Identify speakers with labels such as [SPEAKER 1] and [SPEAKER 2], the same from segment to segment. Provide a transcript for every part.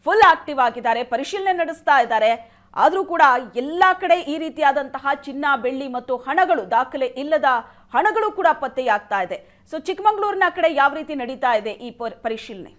[SPEAKER 1] full active ಆಗಿದ್ದಾರೆ ಪರಿಶೀಲನೆ ನಡೆಸ್ತಾ ಇದ್ದಾರೆ ಆದರೂ ಕೂಡ ಎಲ್ಲ ಕಡೆ ಈ ರೀತಿಯಾದಂತಹ ಚಿನ್ನ ಬೆಳ್ಳಿ ಮತ್ತು ಹಣಗಳು ದಾಖಲೆ ಇಲ್ಲದ ಹಣಗಳು ಕೂಡ ಪತ್ತೆಯಾಗ್ತಾ ಇದೆ ಸೊ ಚಿಕ್ಕಮಗಳೂರಿನ ಕಡೆ ಯಾವ ರೀತಿ ನಡೀತಾ ಇದೆ ಈ ಪರ್- ಪರಿಶೀಲನೆ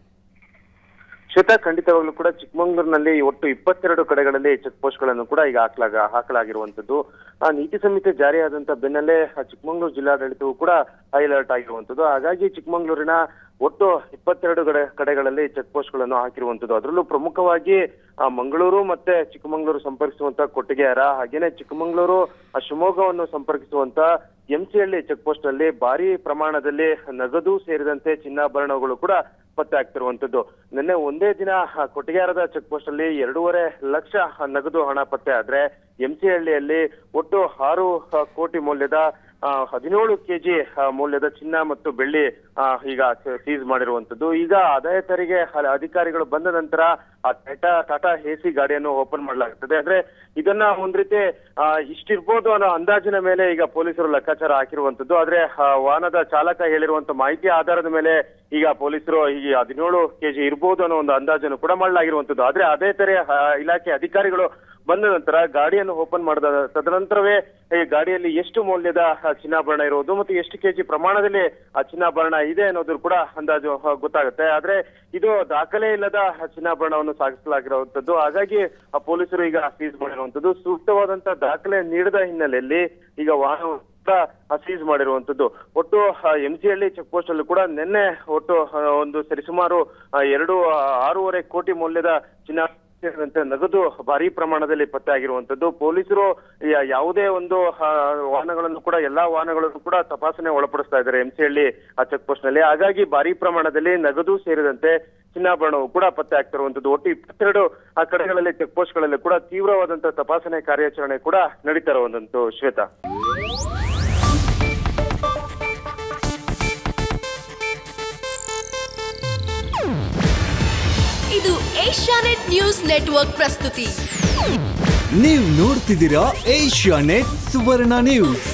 [SPEAKER 2] ಶ್ವೇತಾ ಖಂಡಿತವಾಗ್ಲೂ ಕೂಡ ಚಿಕ್ಕಮಗಳೂರಿನಲ್ಲಿ ಒಟ್ಟು ಇಪ್ಪತ್ತೆರಡು ಕಡೆಗಳಲ್ಲಿ ಚೆಕ್ ಪೋಸ್ಟ್ ಗಳನ್ನು ಕೂಡ ಈಗ ಹಾಕ್ಲಾಗ ಹಾಕಲಾಗಿರುವಂತದ್ದು ಆ ನೀತಿ ಸಂಹಿತೆ ಜಾರಿಯಾದಂತ ಬೆನ್ನಲ್ಲೇ ಆ ಚಿಕ್ಕಮಗಳೂರು ಜಿಲ್ಲಾಡಳಿತವು ಕೂಡ ಹೈ ಅಲರ್ಟ್ ಆಗಿರುವಂತದ್ದು ಹಾಗಾಗಿ ಚಿಕ್ಕಮಗಳೂರಿನ ಒಟ್ಟು ಇಪ್ಪತ್ತೆರಡು ಕಡೆ ಕಡೆಗಳಲ್ಲಿ ಚೆಕ್ ಪೋಸ್ಟ್ ಗಳನ್ನು ಹಾಕಿರುವಂತದ್ದು ಅದರಲ್ಲೂ ಪ್ರಮುಖವಾಗಿ ಆ ಮಂಗಳೂರು ಮತ್ತೆ ಚಿಕ್ಕಮಗಳೂರು ಸಂಪರ್ಕಿಸುವಂತ ಕೊಟ್ಟಿಗೆಹಾರ ಹಾಗೇನೆ ಚಿಕ್ಕಮಗಳೂರು ಆ ಶಿವಮೊಗ್ಗವನ್ನು ಸಂಪರ್ಕಿಸುವಂತ ಎಂಸಿಹಳ್ಳಿ ಚೆಕ್ ಪೋಸ್ಟ್ ಅಲ್ಲಿ ಭಾರಿ ಪ್ರಮಾಣದಲ್ಲಿ ನಗದು ಸೇರಿದಂತೆ ಚಿನ್ನಾಭರಣಗಳು ಕೂಡ ಪತ್ತೆ ಆಗ್ತಿರುವಂತದ್ದು ನಿನ್ನೆ ಒಂದೇ ದಿನ ಆ ಕೊಟ್ಟಿಗೆಹಾರದ ಚೆಕ್ ಪೋಸ್ಟ್ ಅಲ್ಲಿ ಎರಡೂವರೆ ಲಕ್ಷ ನಗದು ಹಣ ಪತ್ತೆ ಆದ್ರೆ ಎಂಸಿಹಳ್ಳಿಯಲ್ಲಿ ಒಟ್ಟು ಆರು ಆ, ಕೋಟಿ ಮೌಲ್ಯದ ಆ, ಹದಿನೇಳು ಕೆಜಿ ಆ, ಮೌಲ್ಯದ ಚಿನ್ನ ಮತ್ತು ಬೆಳ್ಳಿ ಆ, ಈಗ ಸೀಸ್ ಮಾಡಿರುವಂತದ್ದು ಈಗ ಆದಾಯ ತೆರಿಗೆ ಹ- ಅಧಿಕಾರಿಗಳು ಬಂದ ನಂತರ ಆ ಟಾಟಾ ಟಾಟಾ ಎಸಿ ಗಾಡಿಯನ್ನು ಓಪನ್ ಮಾಡಲಾಗುತ್ತದೆ ಅಂದ್ರೆ ಇದನ್ನ ಒಂದ್ ರೀತಿ ಆ, ಇಷ್ಟಿರ್ಬೋದು ಅನ್ನೋ ಅಂದಾಜಿನ ಮೇಲೆ ಈಗ ಪೊಲೀಸರು ಲೆಕ್ಕಾಚಾರ ಹಾಕಿರುವಂತದ್ದು ಆದ್ರೆ ಆ, ವಾಹನದ ಚಾಲಕ ಹೇಳಿರುವಂತ ಮಾಹಿತಿ ಆಧಾರದ ಮೇಲೆ ಈಗ ಪೊಲೀಸರು ಈ ಹದಿನೇಳು ಕೆಜಿ ಇರ್ಬೋದು ಅನ್ನೋ ಒಂದು ಅಂದಾಜನ್ನು ಕೂಡ ಮಾಡಲಾಗಿರುವಂತದ್ದು ಆದ್ರೆ ಅದೇ ತರ ಆ, ಇಲಾಖೆ ಅಧಿಕಾರಿಗಳು ಬಂದ ನಂತರ ಗಾಡಿಯನ್ನು ಓಪನ್ ಮಾಡಿದ ತದನಂತರವೇ ಈ ಗಾಡಿಯಲ್ಲಿ ಎಷ್ಟು ಮೌಲ್ಯದ ಆ, ಚಿನ್ನಾಭರಣ ಇರುವುದು ಮತ್ತು ಎಷ್ಟು ಕೆಜಿ ಪ್ರಮಾಣದಲ್ಲಿ ಆ ಚಿನ್ನಾಭರಣ ಇದೆ ಅನ್ನೋದು ಕೂಡ ಅಂದಾಜು ಆ, ಗೊತ್ತಾಗುತ್ತೆ ಆದ್ರೆ ಇದು ದಾಖಲೆ ಇಲ್ಲದ ಆ ಚಿನ್ನಾಭರಣವನ್ನು ಸಾಗಿಸಲಾಗಿರುವಂತದ್ದು ಹಾಗಾಗಿ ಆ ಪೊಲೀಸರು ಈಗ ಸೀಸ್ ಮಾಡಿರುವಂತದ್ದು ಸೂಕ್ತವಾದಂತ ದಾಖಲೆ ನೀಡದ ಹಿನ್ನೆಲೆಯಲ್ಲಿ ಈಗ ವಾಹನ ಸೀಸ್ ಮಾಡಿರುವಂತದ್ದು ಒಟ್ಟು ಎಂಸಿಹಳ್ಳಿ ಚೆಕ್ ಪೋಸ್ಟ್ ಅಲ್ಲೂ ಕೂಡ ನಿನ್ನೆ ಒಟ್ಟು ಆ, ಒಂದು ಸರಿಸುಮಾರು ಆ, ಎರಡು ಆ, ಆರೂವರೆ ಕೋಟಿ ಮೌಲ್ಯದ ಚಿನ್ನ ಸೇರಿದಂತೆ ನಗದು ಭಾರಿ ಪ್ರಮಾಣದಲ್ಲಿ ಪತ್ತೆ ಆಗಿರುವಂತದ್ದು ಪೊಲೀಸರು ಯಾ- ಯಾವುದೇ ಒಂದು ಆ, ವಾಹನಗಳನ್ನು ಕೂಡ ಎಲ್ಲಾ ವಾಹನಗಳನ್ನು ಕೂಡ ತಪಾಸಣೆ ಒಳಪಡಿಸ್ತಾ ಇದ್ದಾರೆ ಎಂಸಿಹಳ್ಳಿ ಆ ಚೆಕ್ ಪೋಸ್ಟ್ ನಲ್ಲಿ ಹಾಗಾಗಿ ಭಾರಿ ಪ್ರಮಾಣದಲ್ಲಿ ನಗದು ಸೇರಿದಂತೆ ಚಿನ್ನಾಭರಣವು ಕೂಡ ಪತ್ತೆ ಆಗ್ತಿರುವಂತದ್ದು ಒಟ್ಟು ಇಪ್ಪತ್ತೆರಡು ಆ ಕಡೆಗಳಲ್ಲಿ ಚೆಕ್ ಪೋಸ್ಟ್ ಗಳಲ್ಲಿ ಕೂಡ ತೀವ್ರವಾದಂತಹ ತಪಾಸಣೆ ಕಾರ್ಯಾಚರಣೆ ಕೂಡ ನಡೀತಾ ಇರುವಂತದ್ದು ಶ್ವೇತಾ
[SPEAKER 3] ಇದು ಏಷ್ಯಾನೆಟ್ ನ್ಯೂಸ್ ನೆಟ್ವರ್ಕ್ ಪ್ರಸ್ತುತಿ
[SPEAKER 4] ನೀವು ನೋಡ್ತಿದ್ದೀರಾ ಏಷ್ಯಾ ನೆಟ್ ಸುವರ್ಣ ನ್ಯೂಸ್